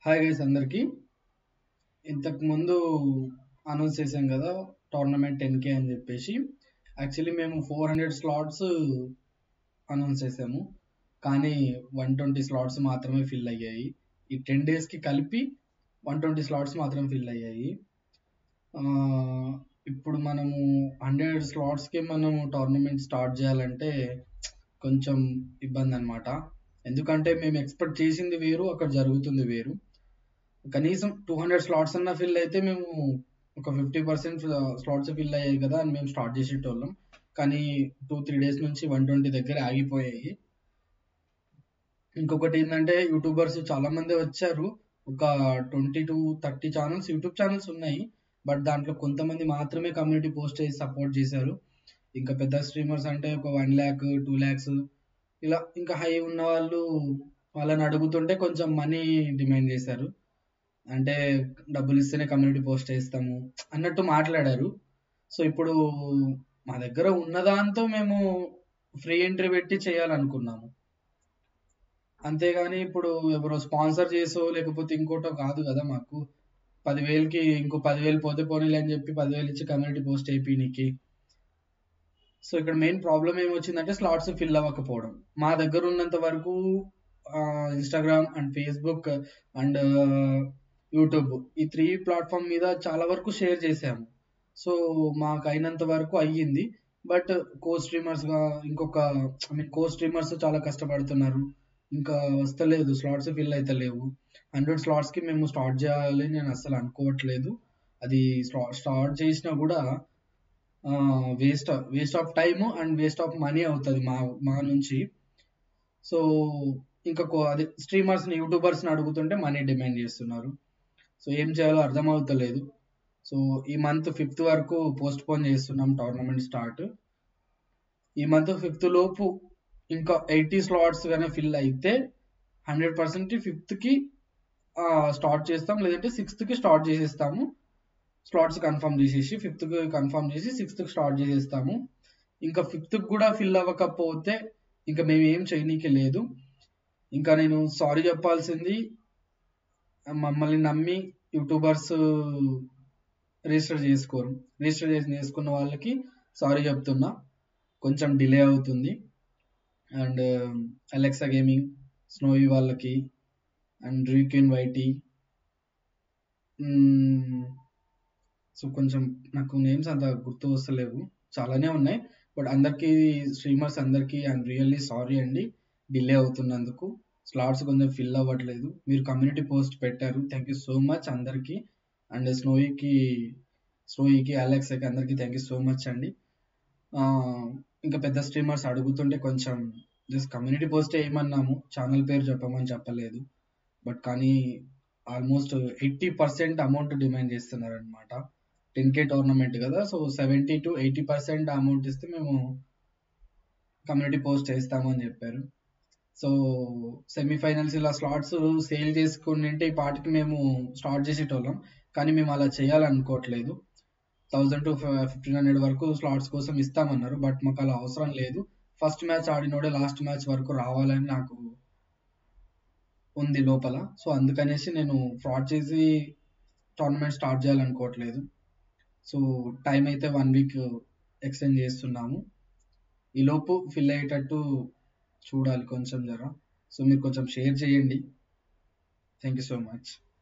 hi guys అందరికి ఇంతకు ముందు అనౌన్స్ చేశాం కదా టోర్నమెంట్ టెన్ కే అని చెప్పేసి యాక్చువల్లీ మేము ఫోర్ హండ్రెడ్ స్లాట్స్ అనౌన్స్ చేసాము కానీ వన్ ట్వంటీ స్లాట్స్ మాత్రమే ఫిల్ అయ్యాయి ఈ టెన్ డేస్కి కలిపి వన్ ట్వంటీ స్లాట్స్ మాత్రం ఫిల్ అయ్యాయి ఆ, ఇప్పుడు మనము హండ్రెడ్ స్లాట్స్కి మనము టోర్నమెంట్ స్టార్ట్ చేయాలంటే కొంచెం ఇబ్బంది అనమాట ఎందుకంటే మేము ఎక్స్పెక్ట్ చేసింది వేరు అక్కడ జరుగుతుంది వేరు కనీసం టూ హండ్రెడ్ స్లాట్స్ అన్న ఫిల్ అయితే మేము ఒక ఫిఫ్టీ పర్సెంట్ స్లాట్స్ ఫిల్ అయ్యాయి కదా అని మేము స్టార్ట్ చేసేటోళ్ళం కానీ టూ త్రీ డేస్ నుంచి వన్ ట్వంటీ దగ్గర ఆగిపోయాయి ఇంకొకటి ఏంటంటే యూట్యూబర్స్ చాలా మంది వచ్చారు ఒక twenty to thirty channels YouTube channels ఉన్నాయి బట్ దాంట్లో కొంతమంది మాత్రమే కమ్యూనిటీ పోస్ట్ చేసి సపోర్ట్ చేశారు ఇంకా పెద్ద స్ట్రీమర్స్ అంటే ఒక వన్ ల్యాక్ టూ ల్యాక్స్ ఇలా ఇంకా హై ఉన్న వాళ్ళు వాళ్ళని అడుగుతుంటే కొంచెం మనీ డిమాండ్ చేశారు అంటే డబ్బులు ఇస్తేనే కమ్యూనిటీ పోస్ట్ చేస్తాము అన్నట్టు మాట్లాడారు సో ఇప్పుడు మా దగ్గర ఉన్న దాంతో మేము ఫ్రీ ఎంట్రీ పెట్టి చేయాలనుకున్నాము అంతేగాని ఇప్పుడు ఎవరో స్పాన్సర్ చేసో లేకపోతే ఇంకోటో కాదు కదా మాకు పదివేలకి ఇంకో పదివేలు పోతే పోనీలే అని చెప్పి పదివేలు ఇచ్చి కమ్యూనిటీ పోస్ట్ అయిపోయినకి సో ఇక్కడ మెయిన్ ప్రాబ్లం ఏమొచ్చిందంటే స్లాట్స్ ఫిల్ అవ్వకపోవడం మా దగ్గర ఉన్నంత వరకు Instagram and Facebook and YouTube ఈ త్రీ ప్లాట్ఫామ్ మీద చాలా వరకు షేర్ చేసాము సో మాకు అయినంత వరకు అయ్యింది బట్ కో స్ట్రీమర్స్ గా ఇంకొక ఐ మీన్ కో స్ట్రీమర్స్ చాలా కష్టపడుతున్నారు ఇంకా వస్తలేదు స్లాట్స్ ఫిల్ అయితే లేవు హండ్రెడ్ స్లాట్స్ కి మేము స్టార్ట్ చేయాలి నేను అసలు అనుకోవట్లేదు అది స్టార్ట్ చేసినా కూడా waste waste of time and waste of money అవుతుంది మా మా నుంచి సో ఇంకా కో- అదే స్ట్రీమర్స్ ని యూట్యూబర్స్ ని అడుగుతుంటే మనీ డిమాండ్ చేస్తున్నారు సో ఏం చేయాలో అర్థం అవుతలేదు సో ఈ మంత్ ఫిఫ్త్ వరకు పోస్ట్ పోన్ చేస్తున్నాం టోర్నమెంట్ స్టార్ట్ ఈ మంత్ ఫిఫ్త్ లోపు ఇంకా ఎయిటీ స్లాట్స్ కానీ ఫిల్ అయితే హండ్రెడ్ పర్సెంట్ ఫిఫ్త్ కి స్టార్ట్ చేస్తాం లేదంటే సిక్స్త్ కి స్టార్ట్ చేసేస్తాము స్లాట్స్ కన్ఫర్మ్ చేసేసి ఫిఫ్త్ కి కన్ఫర్మ్ చేసి సిక్స్త్ కి స్టార్ట్ చేసేస్తాము ఇంకా ఫిఫ్త్ కూడా ఫిల్ అవ్వకపోతే ఇంకా మేము ఏం చేయనీకి లేదు ఇంకా నేను సారీ చెప్పాల్సింది మమ్మల్ని నమ్మి యూట్యూబర్స్ రిజిస్టర్ చేసుకోరు రిజిస్టర్ చేసి చేసుకున్న వాళ్ళకి సారీ చెప్తున్నా కొంచెం డిలే అవుతుంది అండ్ అలెక్సా గేమింగ్ స్నోవి వాళ్ళకి అండ్ రీక్విన్ వైటీ సో కొంచెం నాకు నేమ్స్ అంత గుర్తు వస్తలేవు చాలానే ఉన్నాయి బట్ అందరికీ స్ట్రీమర్స్ అందరికీ ఐఎమ్ రియల్లీ సారీ అండి డిలే అవుతున్నందుకు స్లాట్స్ కొంచెం ఫిల్ అవ్వట్లేదు మీరు కమ్యూనిటీ పోస్ట్ పెట్టారు థ్యాంక్ యూ సో మచ్ అందరికీ అండ్ స్నోయికి స్నోయికి అలెక్స్కి అందరికీ థ్యాంక్ యూ సో మచ్ అండి ఆ, ఇంకా పెద్ద స్ట్రీమర్స్ అడుగుతుంటే కొంచెం జస్ట్ కమ్యూనిటీ పోస్ట్ ఏమన్నాము ఛానల్ పేరు చెప్పమని చెప్పలేదు బట్ కానీ almost eighty percent amount demand చేస్తున్నారు అనమాట టెన్ కే టోర్నమెంట్ కదా so seventy to eighty percent amount ఇస్తే మేము కమ్యూనిటీ పోస్ట్ చేస్తామని చెప్పారు సో సెమీఫైనల్స్ ఇలా స్లాట్స్ సేల్ చేసుకుని ఉంటే ఈ పాటికి మేము స్టార్ట్ చేసేటోళ్ళం కానీ మేము అలా చేయాలనుకోవట్లేదు థౌజండ్ టు ఫిఫ్టీన్ హండ్రెడ్ వరకు స్లాట్స్ కోసం ఇస్తామన్నారు బట్ మాకు అలా అవసరం లేదు ఫస్ట్ మ్యాచ్ ఆడినోడే లాస్ట్ మ్యాచ్ వరకు రావాలని నాకు ఉంది లోపల సో అందుకనేసి నేను ఫ్రాడ్ చేసి టోర్నమెంట్ స్టార్ట్ చేయాలనుకోవట్లేదు సో టైం అయితే వన్ వీక్ ఎక్స్టెండ్ చేస్తున్నాము ఈ లోపు ఫిల్ అయ్యేటట్టు చూడాలి కొంచెం జర సో మీరు కొంచెం షేర్ చేయండి థ్యాంక్ యూ సో మచ్